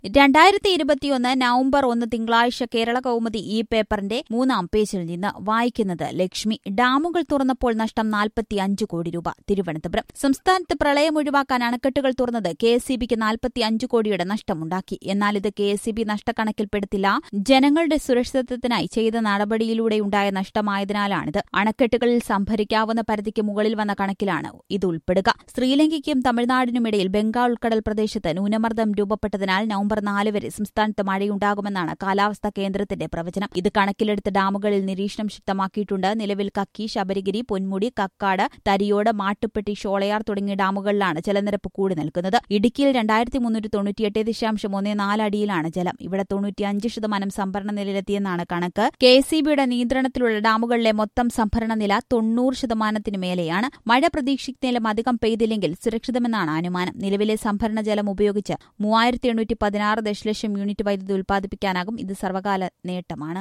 രണ്ടായിരത്തി ഇരുപത്തിയൊന്ന് നവംബർ ഒന്ന് തിങ്കളാഴ്ച കേരള കൗമുദി ഈ പേപ്പറിന്റെ മൂന്നാം പേജിൽ നിന്ന് വായിക്കുന്നത് ലക്ഷ്മി ഡാമുകൾ തുറന്നപ്പോൾ നഷ്ടം നാൽപ്പത്തി അഞ്ച് കോടി രൂപ തിരുവനന്തപുരം സംസ്ഥാനത്ത് പ്രളയം ഒഴിവാക്കാൻ അണക്കെട്ടുകൾ തുറന്നത് കെ എസ് സി ബിക്ക് നാൽപ്പത്തി അഞ്ച് കോടിയുടെ നഷ്ടമുണ്ടാക്കി എന്നാൽ ഇത് കെ എസ് സി ബി നഷ്ടക്കണക്കിൽപ്പെടുത്തില്ല ജനങ്ങളുടെ സുരക്ഷിതത്വത്തിനായി ചെയ്ത നടപടിയിലൂടെയുണ്ടായ നഷ്ടമായതിനാലാണിത് അണക്കെട്ടുകളിൽ സംഭരിക്കാവുന്ന പരിധിക്ക് മുകളിൽ വന്ന കണക്കിലാണ് ഇത് ഉൾപ്പെടുക ശ്രീലങ്കയ്ക്കും തമിഴ്നാടിനുമിടയിൽ ബംഗാൾ ഉൾക്കടൽ പ്രദേശത്ത് ന്യൂനമർദ്ദം രൂപപ്പെട്ടതിനാൽ നവംബർ നാല് വരെ സംസ്ഥാനത്ത് മഴയുണ്ടാകുമെന്നാണ് കാലാവസ്ഥാ കേന്ദ്രത്തിന്റെ പ്രവചനം ഇത് കണക്കിലെടുത്ത് ഡാമുകളിൽ നിരീക്ഷണം ശക്തമാക്കിയിട്ടുണ്ട് നിലവിൽ കക്കി ശബരിഗിരി പൊന്മുടി കക്കാട് തരിയോട് മാട്ടുപ്പെട്ടി ഷോളയാർ തുടങ്ങിയ ഡാമുകളിലാണ് ജലനിരപ്പ് കൂടി നിൽക്കുന്നത് ഇടുക്കിയിൽ രണ്ടായിരത്തി മുന്നൂറ്റി തൊണ്ണൂറ്റിയെട്ട് ദശാംശം ഒന്ന് നാല് അടിയിലാണ് ജലം ഇവിടെ തൊണ്ണൂറ്റിയഞ്ച് ശതമാനം സംഭരണ നിലയിലെത്തിയെന്നാണ് കണക്ക് കെ എസ് ബിയുടെ നിയന്ത്രണത്തിലുള്ള ഡാമുകളിലെ മൊത്തം സംഭരണ നില തൊണ്ണൂറ് ശതമാനത്തിന് മേലെയാണ് മഴ പ്രതീക്ഷിക്കുന്നതിലും അധികം പെയ്തില്ലെങ്കിൽ സുരക്ഷിതമെന്നാണ് അനുമാനം നിലവിലെ സംഭരണ ജലം ഉപയോഗിച്ച് മൂവായിരത്തി എണ്ണൂറ്റി പതിനാറ് ദശലക്ഷം യൂണിറ്റ് വൈദ്യുതി ഉൽപ്പാദിപ്പിക്കാനാകും ഇത് സർവകാല നേട്ടമാണ്